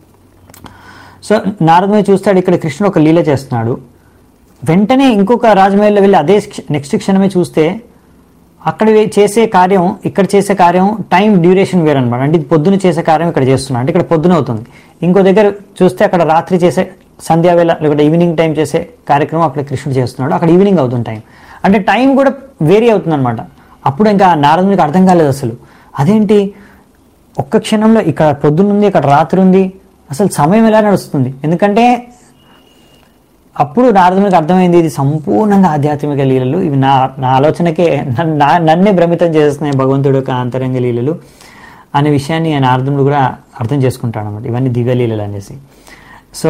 సో నారదుని చూస్తాడు ఇక్కడ కృష్ణుడు ఒక లీల చేస్తున్నాడు వెంటనే ఇంకొక రాజమహల్లో వెళ్ళి అదే నెక్స్ట్ క్షణమే చూస్తే అక్కడ వే- చేసే కార్యం ఇక్కడ చేసే కార్యం టైం డ్యూరేషన్ వేరనమాట అంటే ఇది పొద్దున చేసే కార్యం ఇక్కడ చేస్తున్నాడు అంటే ఇక్కడ పొద్దున అవుతుంది ఇంకో దగ్గర చూస్తే అక్కడ రాత్రి చేసే సంధ్యావేళ లేకపోతే ఈవినింగ్ టైం చేసే కార్యక్రమం అక్కడ కృష్ణుడు చేస్తున్నాడు అక్కడ ఈవినింగ్ అవుతుంది టైం అంటే టైం కూడా వేరీ అవుతుంది అనమాట అప్పుడు ఇంకా నారదునికి అర్థం కాలేదు అసలు అదేంటి ఒక్క క్షణంలో ఇక్కడ పొద్దున్న ఉంది ఇక్కడ రాత్రి ఉంది అసలు సమయం ఎలా నడుస్తుంది ఎందుకంటే అప్పుడు నారదునికి అర్థమైంది ఇది సంపూర్ణంగా ఆధ్యాత్మిక లీలలు ఇవి నా నా ఆలోచనకే నన్ను- నా- నన్నే భ్రమితం చేస్తున్నాయి భగవంతుడు యొక్క అంతరంగ లీలలు అనే విషయాన్ని ఆయన నారదుడు కూడా అర్థం చేసుకుంటాడు అనమాట ఇవన్నీ దివ్య లీలలు అనేసి సో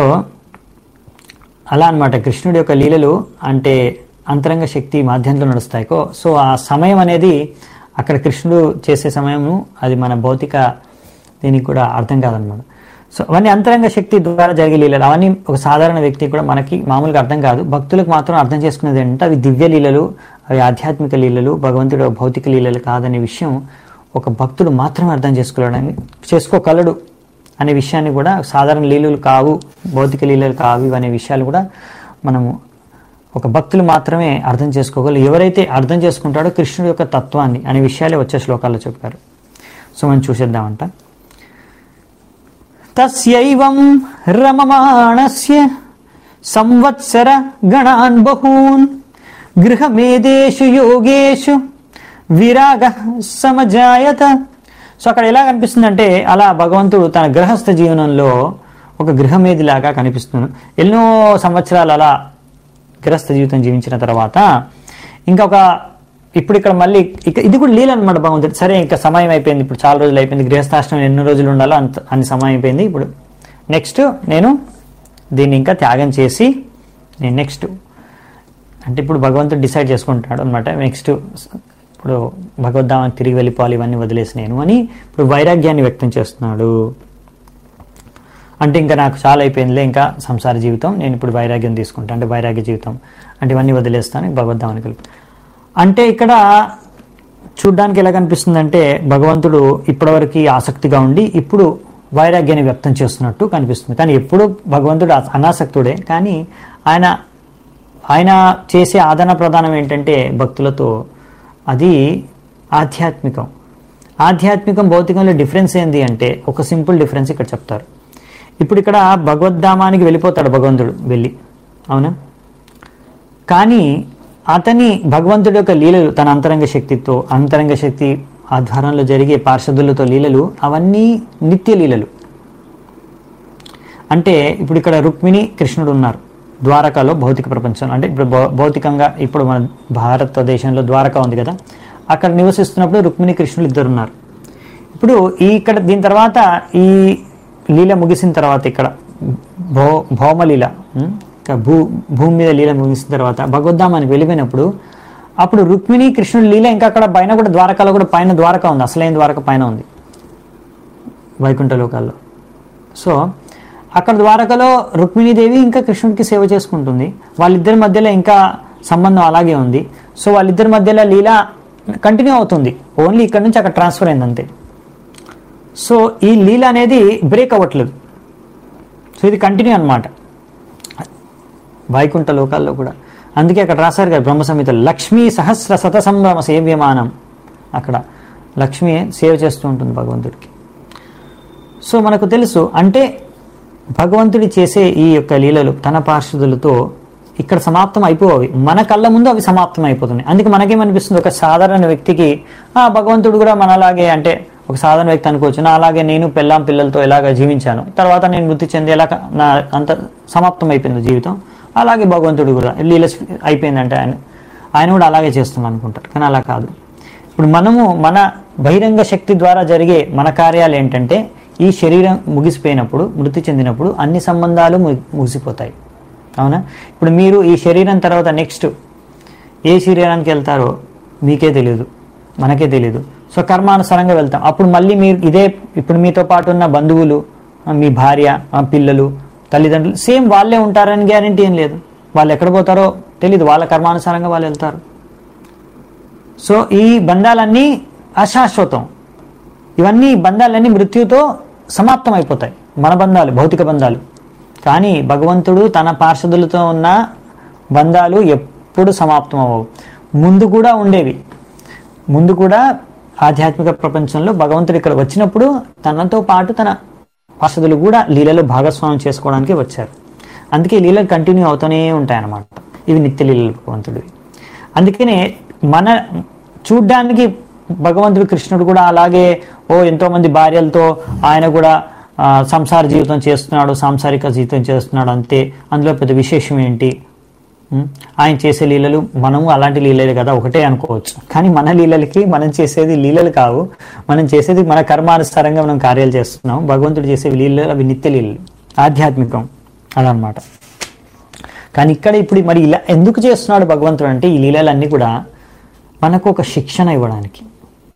అలా అన్నమాట కృష్ణుడి యొక్క లీలలు అంటే అంతరంగ శక్తి మాధ్యంలో నడుస్తాయి కో సో ఆ సమయం అనేది అక్కడ కృష్ణుడు చేసే సమయము అది మన భౌతిక దీనికి కూడా అర్థం కాదనమాట సో అవన్నీ అంతరంగ శక్తి ద్వారా జరిగే లీలలు అవన్నీ ఒక సాధారణ వ్యక్తి కూడా మనకి మామూలుగా అర్థం కాదు భక్తులకు మాత్రం అర్థం చేసుకునేది ఏంటంటే అవి దివ్య లీలలు అవి ఆధ్యాత్మిక లీలలు భగవంతుడు భౌతిక లీలలు కాదనే విషయం ఒక భక్తుడు మాత్రమే అర్థం చేసుకోలేడని చేసుకోగలడు అనే విషయాన్ని కూడా సాధారణ లీలలు కావు భౌతిక లీలలు కావు అనే విషయాలు కూడా మనము ఒక భక్తులు మాత్రమే అర్థం చేసుకోగలరు ఎవరైతే అర్థం చేసుకుంటాడో కృష్ణుడి యొక్క తత్వాన్ని అనే విషయాలే వచ్చే శ్లోకాల్లో చెప్పారు సో మనం చూసేద్దామంట తస్యైవం రమమాణస్య సంవత్సర గణాన్ బహూన్ గృహమేదేషు యోగేషు విరాగ సమజాయత సో అక్కడ ఎలా కనిపిస్తుందంటే అలా భగవంతుడు తన గృహస్థ జీవనంలో ఒక గృహమేదిలాగా కనిపిస్తున్నాడు ఎన్నో సంవత్సరాలు అలా గృహస్థ జీవితం జీవించిన తర్వాత ఇంకొక ఇప్పుడు ఇక్కడ మళ్ళీ ఇక ఇది కూడా లీల అనమాట భగవంతుడు సరే ఇంకా సమయం అయిపోయింది ఇప్పుడు చాలా రోజులు అయిపోయింది గృహస్థాశ్రమం ఎన్ని రోజులు ఉండాలో అంత అన్ని సమయం అయిపోయింది ఇప్పుడు నెక్స్ట్ నేను దీన్ని ఇంకా త్యాగం చేసి నేను నెక్స్ట్ అంటే ఇప్పుడు భగవంతుడు డిసైడ్ చేసుకుంటాడు అనమాట నెక్స్ట్ ఇప్పుడు భగవద్ధామానికి తిరిగి వెళ్ళిపోవాలి ఇవన్నీ వదిలేసి నేను అని ఇప్పుడు వైరాగ్యాన్ని వ్యక్తం చేస్తున్నాడు అంటే ఇంకా నాకు చాలా అయిపోయిందిలే ఇంకా సంసార జీవితం నేను ఇప్పుడు వైరాగ్యం తీసుకుంటా అంటే వైరాగ్య జీవితం అంటే ఇవన్నీ వదిలేస్తాను భగవద్ధామానికి వెళ్ళి అంటే ఇక్కడ చూడ్డానికి ఎలా కనిపిస్తుందంటే భగవంతుడు ఇప్పటివరకు ఆసక్తిగా ఉండి ఇప్పుడు వైరాగ్యాన్ని వ్యక్తం చేస్తున్నట్టు కనిపిస్తుంది కానీ ఎప్పుడు భగవంతుడు అనాసక్తుడే కానీ ఆయన ఆయన చేసే ఆదరణ ప్రధానం ఏంటంటే భక్తులతో అది ఆధ్యాత్మికం ఆధ్యాత్మికం భౌతికంలో డిఫరెన్స్ ఏంది అంటే ఒక సింపుల్ డిఫరెన్స్ ఇక్కడ చెప్తారు ఇప్పుడు ఇక్కడ భగవద్ధామానికి వెళ్ళిపోతాడు భగవంతుడు వెళ్ళి అవునా కానీ అతని భగవంతుడి యొక్క లీలలు తన అంతరంగ శక్తితో అంతరంగ శక్తి ఆధ్వర్యంలో జరిగే పార్షదులతో లీలలు అవన్నీ నిత్య లీలలు అంటే ఇప్పుడు ఇక్కడ రుక్మిణి కృష్ణుడు ఉన్నారు ద్వారకాలో భౌతిక ప్రపంచం అంటే ఇప్పుడు భౌ- భౌతికంగా ఇప్పుడు మన భారతదేశంలో ద్వారకా ఉంది కదా అక్కడ నివసిస్తున్నప్పుడు రుక్మిణి కృష్ణులు ఇద్దరు ఉన్నారు ఇప్పుడు ఈ ఇక్కడ దీని తర్వాత ఈ లీల ముగిసిన తర్వాత ఇక్కడ భౌ భౌమలీల ఉం? ఇంకా భూ భూమి మీద లీల ముగిసిన తర్వాత భగవద్ధామానికి వెళ్ళిపోయినప్పుడు అప్పుడు రుక్మిణి కృష్ణుడి లీల ఇంకా అక్కడ పైన కూడా ద్వారకాలో కూడా పైన ద్వారక ఉంది అసలైన ద్వారక పైన ఉంది వైకుంఠ లోకాల్లో సో అక్కడ ద్వారకలో రుక్మిణీదేవి ఇంకా కృష్ణుడికి సేవ చేసుకుంటుంది వాళ్ళిద్దరి మధ్యలో ఇంకా సంబంధం అలాగే ఉంది సో వాళ్ళిద్దరి మధ్యలో లీల కంటిన్యూ అవుతుంది ఓన్లీ ఇక్కడ నుంచి అక్కడ ట్రాన్స్ఫర్ అయింది అంతే సో ఈ లీల అనేది బ్రేక్ అవ్వట్లేదు సో ఇది కంటిన్యూ అన్నమాట వైకుంఠ లోకాల్లో కూడా అందుకే అక్కడ రాశారు కదా బ్రహ్మ సంహిత లక్ష్మీ సహస్ర శత సంభ్రమ సేవ్యమానం అక్కడ లక్ష్మి సేవ చేస్తూ ఉంటుంది భగవంతుడికి సో మనకు తెలుసు అంటే భగవంతుడి చేసే ఈ యొక్క లీలలు తన పార్షదులతో ఇక్కడ సమాప్తం అయిపోవి మన కళ్ళ ముందు అవి సమాప్తం అయిపోతున్నాయి అందుకే మనకేమనిపిస్తుంది ఒక సాధారణ వ్యక్తికి ఆ భగవంతుడు కూడా మనలాగే అంటే ఒక సాధారణ వ్యక్తి అనుకోవచ్చు నా అలాగే నేను పెళ్ళాం పిల్లలతో ఎలాగ జీవించాను తర్వాత నేను మృతి చెంది ఎలా నా అంత సమాప్తం అయిపోయింది జీవితం అలాగే భగవంతుడు కూడా లీల అయిపోయిందంటే ఆయన ఆయన కూడా అలాగే చేస్తున్నాం అనుకుంటారు కానీ అలా కాదు ఇప్పుడు మనము మన బహిరంగ శక్తి ద్వారా జరిగే మన కార్యాలు ఏంటంటే ఈ శరీరం ముగిసిపోయినప్పుడు మృతి చెందినప్పుడు అన్ని సంబంధాలు ము- ముగిసిపోతాయి అవునా ఇప్పుడు మీరు ఈ శరీరం తర్వాత నెక్స్ట్ ఏ శరీరానికి వెళ్తారో మీకే తెలియదు మనకే తెలియదు సో కర్మానుసారంగా వెళ్తాం అప్పుడు మళ్ళీ మీరు ఇదే ఇప్పుడు మీతో పాటు ఉన్న బంధువులు ఆ, మీ భార్య ఆ, పిల్లలు తల్లిదండ్రులు సేమ్ వాళ్ళే ఉంటారని గ్యారంటీ ఏం లేదు వాళ్ళు ఎక్కడ పోతారో తెలియదు వాళ్ళ కర్మానుసారంగా వాళ్ళు వెళ్తారు సో ఈ బంధాలన్నీ అశాశ్వతం ఇవన్నీ బంధాలన్నీ మృత్యుతో సమాప్తం అయిపోతాయి మన బంధాలు భౌతిక బంధాలు కానీ భగవంతుడు తన పార్షదులతో ఉన్న బంధాలు ఎప్పుడు సమాప్తం అవ్వవు ముందు కూడా ఉండేవి ముందు కూడా ఆధ్యాత్మిక ప్రపంచంలో భగవంతుడు ఇక్కడ వచ్చినప్పుడు తనతో పాటు తన పార్షదులు కూడా లీలలో భాగస్వామ్యం చేసుకోవడానికి వచ్చారు అందుకే ఈ లీలలు కంటిన్యూ అవుతూనే ఉంటాయన్నమాట ఇవి నిత్య లీలలు భగవంతుడివి అందుకనే మన చూడ్డానికి భగవంతుడు కృష్ణుడు కూడా అలాగే ఓ ఎంతో మంది భార్యలతో ఆయన కూడా ఆ, సంసార జీవితం చేస్తున్నాడు సాంసారిక జీవితం చేస్తున్నాడు అంతే అందులో పెద్ద విశేషం ఏంటి ఉం? ఆయన చేసే లీలలు మనము అలాంటి లీలలు కదా ఒకటే అనుకోవచ్చు కానీ మన లీలలకి మనం చేసేది లీలలు కావు మనం చేసేది మన కర్మానుసారంగా మనం కార్యాలు చేస్తున్నాం భగవంతుడు చేసే లీలలు అవి నిత్య లీలలు ఆధ్యాత్మికం అదనమాట కానీ ఇక్కడ ఇప్పుడు మరి ఇలా ఎందుకు చేస్తున్నాడు భగవంతుడు అంటే ఈ లీలలన్నీ కూడా మనకు ఒక శిక్షణ ఇవ్వడానికి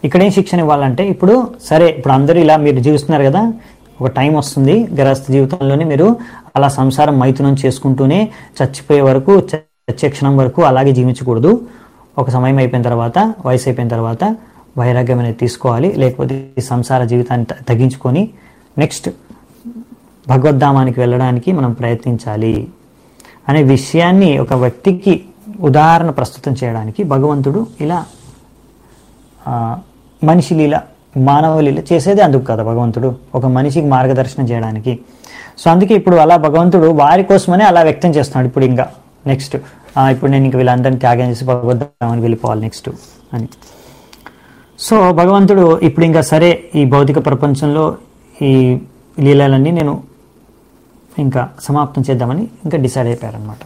ఇక్కడ ఏం శిక్షణ ఇవ్వాలంటే ఇప్పుడు సరే ఇప్పుడు అందరూ ఇలా మీరు జీవిస్తున్నారు కదా ఒక టైం వస్తుంది గృహస్థ జీవితంలోనే మీరు అలా సంసారం మైథునం చేసుకుంటూనే చచ్చిపోయే వరకు చ- చచ్చే క్షణం వరకు అలాగే జీవించకూడదు ఒక సమయం అయిపోయిన తర్వాత వయసు అయిపోయిన తర్వాత వైరాగ్యం అనేది తీసుకోవాలి లేకపోతే ఈ సంసార జీవితాన్ని త- తగ్గించుకొని నెక్స్ట్ భగవద్ధామానికి వెళ్ళడానికి మనం ప్రయత్నించాలి అనే విషయాన్ని ఒక వ్యక్తికి ఉదాహరణ ప్రస్తుతం చేయడానికి భగవంతుడు ఇలా ఆ, మనిషి లీల మానవ లీల చేసేది అందుకు కదా భగవంతుడు ఒక మనిషికి మార్గదర్శనం చేయడానికి సో అందుకే ఇప్పుడు అలా భగవంతుడు వారి కోసమనే అలా వ్యక్తం చేస్తున్నాడు ఇప్పుడు ఇంకా నెక్స్ట్ ఇప్పుడు నేను ఇంక వీళ్ళందరినీ త్యాగం చేసి భగవద్ధామానికి వెళ్ళిపోవాలి నెక్స్ట్ అని సో భగవంతుడు ఇప్పుడు ఇంకా సరే ఈ భౌతిక ప్రపంచంలో ఈ లీలలన్నీ నేను ఇంకా సమాప్తం చేద్దామని ఇంకా డిసైడ్ అయిపోయారనమాట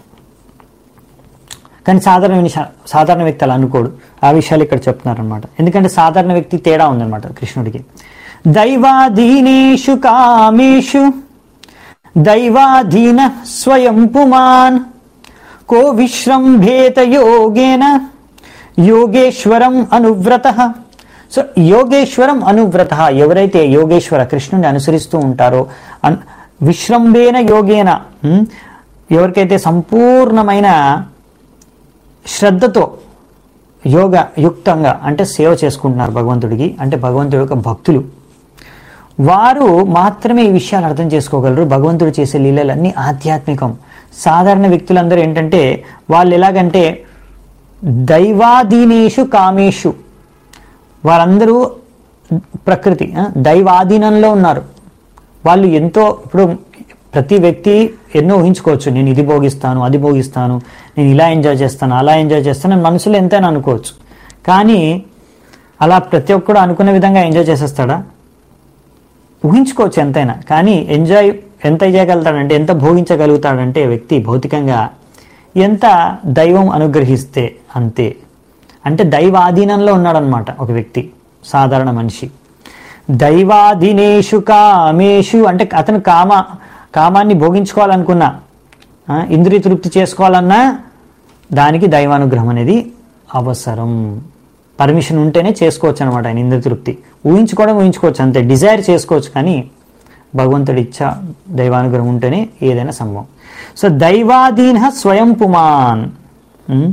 కానీ సాధారణ విష- సాధారణ వ్యక్తి అలా అనుకోడు ఆ విషయాలు ఇక్కడ చెప్తున్నారనమాట ఎందుకంటే సాధారణ వ్యక్తి తేడా ఉందన్నమాట కృష్ణుడికి దైవాధీనేషు కామేషు దైవాధీన స్వయం పుమాన్ కో విశ్రంభేత యోగేన యోగేశ్వరం అనువ్రత సో యోగేశ్వరం అనువ్రత ఎవరైతే యోగేశ్వర కృష్ణుని అనుసరిస్తూ ఉంటారో అన్ విశ్రంభేన యోగేన ఉమ్, ఎవరికైతే సంపూర్ణమైన శ్రద్ధతో యోగ యుక్తంగా అంటే సేవ చేసుకుంటున్నారు భగవంతుడికి అంటే భగవంతుడి యొక్క భక్తులు వారు మాత్రమే ఈ విషయాలు అర్థం చేసుకోగలరు భగవంతుడు చేసే లీలలన్నీ ఆధ్యాత్మికం సాధారణ వ్యక్తులందరూ ఏంటంటే వాళ్ళు ఎలాగంటే దైవాధీనేషు కామేషు వారందరూ ప్రకృతి ఆ, దైవాధీనంలో ఉన్నారు వాళ్ళు ఎంతో ఇప్పుడు ప్రతి వ్యక్తి ఎన్నో ఊహించుకోవచ్చు నేను ఇది భోగిస్తాను అది భోగిస్తాను నేను ఇలా ఎంజాయ్ చేస్తాను అలా ఎంజాయ్ చేస్తాను అని మనసులో ఎంతైనా అనుకోవచ్చు కానీ అలా ప్రతి ఒక్కడు అనుకునే విధంగా ఎంజాయ్ చేసేస్తాడా ఊహించుకోవచ్చు ఎంతైనా కానీ ఎంజాయ్ ఎంత చేయగలుగుతాడంటే ఎంత భోగించగలుగుతాడంటే వ్యక్తి భౌతికంగా ఎంత దైవం అనుగ్రహిస్తే అంతే అంటే దైవాధీనంలో ఉన్నాడనమాట ఒక వ్యక్తి సాధారణ మనిషి దైవాధీనేషు కామేషు అంటే అతను కామ కామాన్ని భోగించుకోవాలనుకున్నా ఆ, ఇంద్రియ తృప్తి చేసుకోవాలన్నా దానికి దైవానుగ్రహం అనేది అవసరం పర్మిషన్ ఉంటేనే చేసుకోవచ్చు అనమాట ఆయన ఇంద్రియ తృప్తి ఊహించుకోవడం ఊహించుకోవచ్చు అంతే డిజైర్ చేసుకోవచ్చు కానీ భగవంతుడి ఇచ్చ దైవానుగ్రహం ఉంటేనే ఏదైనా సంభవం సో దైవాధీన స్వయం పుమాన్ ఉమ్.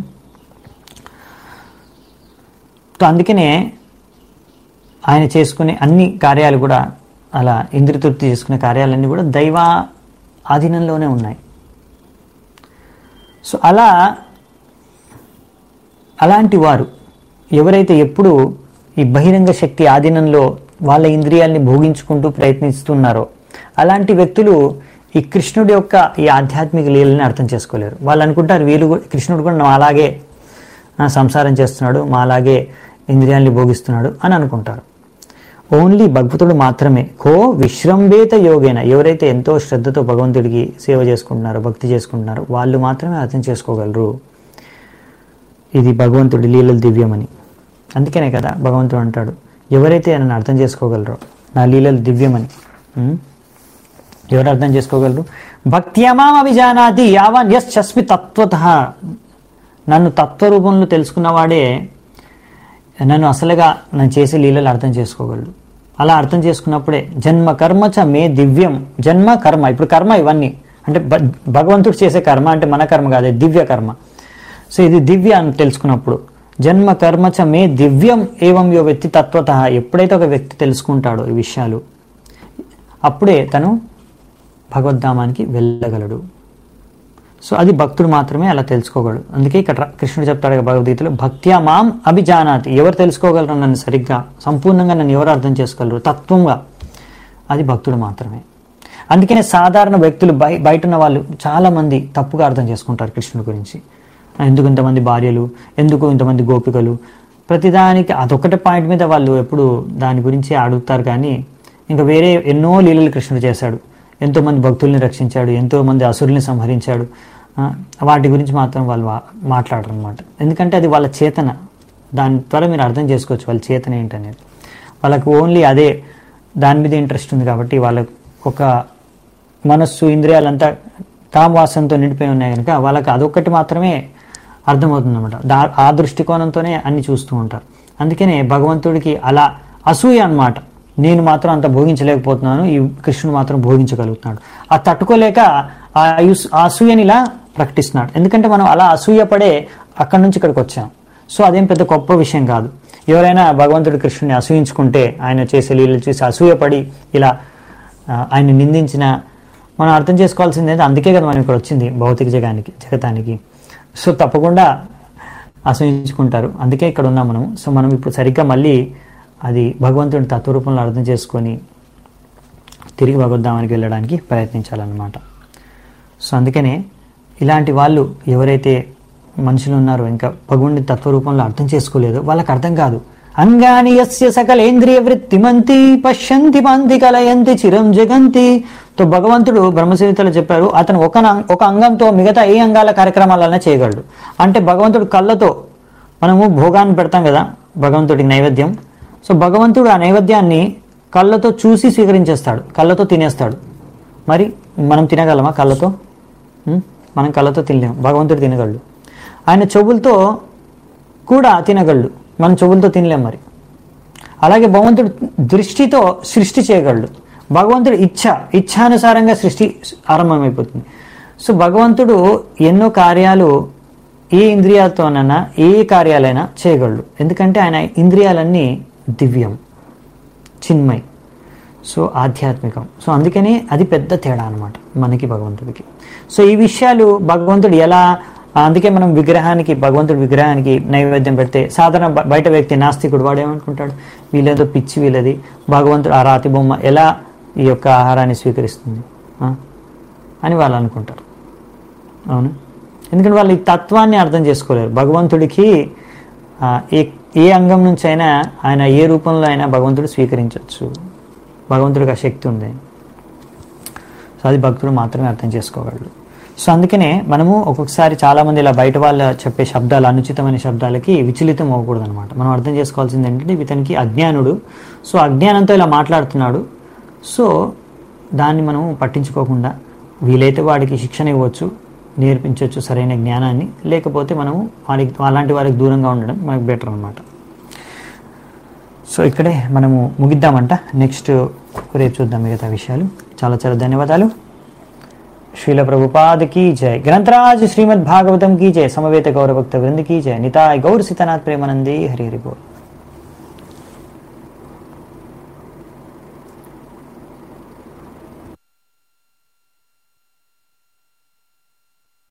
సో అందుకనే ఆయన చేసుకునే అన్ని కార్యాలు కూడా అలా ఇంద్రియ తృప్తి చేసుకునే కార్యాలన్నీ కూడా దైవ ఆధీనంలోనే ఉన్నాయి సో అలా అలాంటి వారు ఎవరైతే ఎప్పుడు ఈ బహిరంగ శక్తి ఆధీనంలో వాళ్ళ ఇంద్రియాల్ని భోగించుకుంటూ ప్రయత్నిస్తున్నారో అలాంటి వ్యక్తులు ఈ కృష్ణుడి యొక్క ఈ ఆధ్యాత్మిక లీలని అర్థం చేసుకోలేరు వాళ్ళు అనుకుంటారు వీళ్ళు కూడా- కృష్ణుడు కూడా నా అలాగే ఆ, సంసారం చేస్తున్నాడు మా అలాగే ఇంద్రియాల్ని భోగిస్తున్నాడు అని అనుకుంటారు ఓన్లీ భగవతుడు మాత్రమే కో విశ్రంభేత యోగేన ఎవరైతే ఎంతో శ్రద్ధతో భగవంతుడికి సేవ చేసుకుంటున్నారో భక్తి చేసుకుంటున్నారో వాళ్ళు మాత్రమే అర్థం చేసుకోగలరు ఇది భగవంతుడి లీలలు దివ్యమని అందుకనే కదా భగవంతుడు అంటాడు ఎవరైతే నన్ను అర్థం చేసుకోగలరో నా లీలలు దివ్యమని ఉం? ఎవరు అర్థం చేసుకోగలరు భక్త్యమాం అభిజానాతి యావన్ యస్ చస్మి తత్వత నన్ను తత్వరూపంలో తెలుసుకున్నవాడే నన్ను అసలుగా నేను చేసే లీలలు అర్థం చేసుకోగలడు అలా అర్థం చేసుకున్నప్పుడే జన్మ కర్మ చ మే దివ్యం జన్మ కర్మ ఇప్పుడు కర్మ ఇవన్నీ అంటే భ- భగవంతుడు చేసే కర్మ అంటే మన కర్మ కాదు ఇది దివ్య కర్మ సో ఇది దివ్య అని తెలుసుకున్నప్పుడు జన్మ కర్మ చ మే దివ్యం ఏవం యో వ్యక్తి తత్వత ఎప్పుడైతే ఒక వ్యక్తి తెలుసుకుంటాడో ఈ విషయాలు అప్పుడే తను భగవద్ధామానికి వెళ్ళగలడు సో అది భక్తుడు మాత్రమే అలా తెలుసుకోగలడు అందుకే ఇక్కడ రా- కృష్ణుడు చెప్తాడు కదా భగవద్గీతలో భక్త్యా మాం అభిజానాతి ఎవరు తెలుసుకోగలరు నన్ను సరిగ్గా సంపూర్ణంగా నన్ను ఎవరు అర్థం చేసుకోగలరు తత్వంగా అది భక్తుడు మాత్రమే అందుకనే సాధారణ వ్యక్తులు బయ బయట ఉన్న వాళ్ళు చాలామంది తప్పుగా అర్థం చేసుకుంటారు కృష్ణుడి గురించి ఎందుకు ఇంతమంది భార్యలు ఎందుకు ఇంతమంది గోపికలు ప్రతిదానికి అదొకటి పాయింట్ మీద వాళ్ళు ఎప్పుడు దాని గురించి అడుగుతారు కానీ ఇంకా వేరే ఎన్నో లీలలు కృష్ణుడు చేశాడు ఎంతోమంది భక్తుల్ని రక్షించాడు ఎంతోమంది అసురుల్ని సంహరించాడు ఆ, వాటి గురించి మాత్రం వాళ్ళు వా- మాట్లాడరు అనమాట ఎందుకంటే అది వాళ్ళ చేతన దాని ద్వారా మీరు అర్థం చేసుకోవచ్చు వాళ్ళ చేతన ఏంటనేది వాళ్ళకు ఓన్లీ అదే దాని మీద ఇంట్రెస్ట్ ఉంది కాబట్టి వాళ్ళకు ఒక మనస్సు ఇంద్రియాలంతా కామవాసంతో నిండిపోయి ఉన్నాయి కనుక వాళ్ళకి అదొక్కటి మాత్రమే అర్థమవుతుంది అనమాట దా ఆ దృష్టికోణంతోనే అన్ని చూస్తూ ఉంటారు అందుకనే భగవంతుడికి అలా అసూయ అన్నమాట నేను మాత్రం అంత భోగించలేకపోతున్నాను ఈ కృష్ణుడు మాత్రం భోగించగలుగుతున్నాడు ఆ తట్టుకోలేక ఆ అయుస్- ఆ అసూయని ఇలా ప్రకటిస్తున్నాడు ఎందుకంటే మనం అలా అసూయ పడే అక్కడి నుంచి ఇక్కడికి వచ్చాం సో అదేం పెద్ద గొప్ప విషయం కాదు ఎవరైనా భగవంతుడు కృష్ణుని అసూయించుకుంటే ఆయన చేసే లీలలు చూసి అసూయపడి ఇలా ఆ, ఆయన నిందించిన మనం అర్థం చేసుకోవాల్సింది ఏంటంటే అందుకే కదా మనం ఇక్కడ వచ్చింది భౌతిక జగానికి జగతానికి సో తప్పకుండా అసహించుకుంటారు అందుకే ఇక్కడ ఉన్నాం మనం సో మనం ఇప్పుడు సరిగ్గా మళ్ళీ అది భగవంతుడి తత్వరూపంలో అర్థం చేసుకొని తిరిగి భగవద్ధామానికి వెళ్ళడానికి ప్రయత్నించాలన్నమాట సో అందుకనే ఇలాంటి వాళ్ళు ఎవరైతే మనుషులు ఉన్నారో ఇంకా భగవంతుడి తత్వరూపంలో అర్థం చేసుకోలేదో వాళ్ళకి అర్థం కాదు అంగాని యస్య సకలేంద్రియ వృత్తిమంతి పశ్యంతి మంతి కలయంతి చిరం జగంతి తో భగవంతుడు బ్రహ్మసీతలో చెప్పారు అతను ఒక న- ఒక అంగంతో మిగతా ఏ అంగాల కార్యక్రమాలన్నా చేయగలడు అంటే భగవంతుడు కళ్ళతో మనము భోగాన్ని పెడతాం కదా భగవంతుడికి నైవేద్యం సో భగవంతుడు ఆ నైవేద్యాన్ని కళ్ళతో చూసి స్వీకరించేస్తాడు కళ్ళతో తినేస్తాడు మరి మనం తినగలమా కళ్ళతో ఉం? మనం కళ్ళతో తినలేము భగవంతుడు తినగలడు ఆయన చెవులతో కూడా తినగలడు మనం చెవులతో తినలేం మరి అలాగే భగవంతుడు దృష్టితో సృష్టి చేయగలడు భగవంతుడు ఇచ్ఛ ఇచ్ఛానుసారంగా సృష్టి ఆరంభమైపోతుంది సో భగవంతుడు ఎన్నో కార్యాలు ఏ ఇంద్రియాలతోనైనా ఏ కార్యాలైనా చేయగలడు ఎందుకంటే ఆయన ఇంద్రియాలన్నీ దివ్యం చిన్మయ్ సో ఆధ్యాత్మికం సో అందుకని అది పెద్ద తేడా అనమాట మనకి భగవంతుడికి సో ఈ విషయాలు భగవంతుడు ఎలా అందుకే మనం విగ్రహానికి భగవంతుడి విగ్రహానికి నైవేద్యం పెడితే సాధారణ బ- బయట వ్యక్తి నాస్తికుడు వాడు ఏమనుకుంటాడు వీళ్ళేదో పిచ్చి వీళ్ళది భగవంతుడు ఆ రాతి బొమ్మ ఎలా ఈ యొక్క ఆహారాన్ని స్వీకరిస్తుంది ఆ? అని వాళ్ళు అనుకుంటారు అవును ఎందుకంటే వాళ్ళు ఈ తత్వాన్ని అర్థం చేసుకోలేరు భగవంతుడికి ఆ, ఏ ఏ అంగం నుంచి అయినా ఆయన ఏ రూపంలో అయినా భగవంతుడు స్వీకరించవచ్చు భగవంతుడికి ఆ శక్తి ఉంది సో అది భక్తుడు మాత్రమే అర్థం చేసుకోగలడు సో అందుకనే మనము ఒక్కొక్కసారి చాలామంది ఇలా బయట వాళ్ళ చెప్పే శబ్దాలు అనుచితమైన శబ్దాలకి విచలితం అవ్వకూడదు అనమాట మనం అర్థం చేసుకోవాల్సింది ఏంటంటే ఇతనికి అజ్ఞానుడు సో అజ్ఞానంతో ఇలా మాట్లాడుతున్నాడు సో దాన్ని మనం పట్టించుకోకుండా వీలైతే వాడికి శిక్షణ ఇవ్వచ్చు నేర్పించవచ్చు సరైన జ్ఞానాన్ని లేకపోతే మనము వాడికి అలాంటి వారికి దూరంగా ఉండడం మనకు బెటర్ అనమాట సో ఇక్కడే మనము ముగిద్దామంట నెక్స్ట్ రేపు చూద్దాం మిగతా విషయాలు చాలా చాలా ధన్యవాదాలు శ్రీల ప్రభుపాद की जय ग्रंथराज श्रीमद् भागवतम की जय समवेत गौरभक्त वृंद की जय निताय गौर सीतानाथ प्रेमानंदी हरि हरि बोल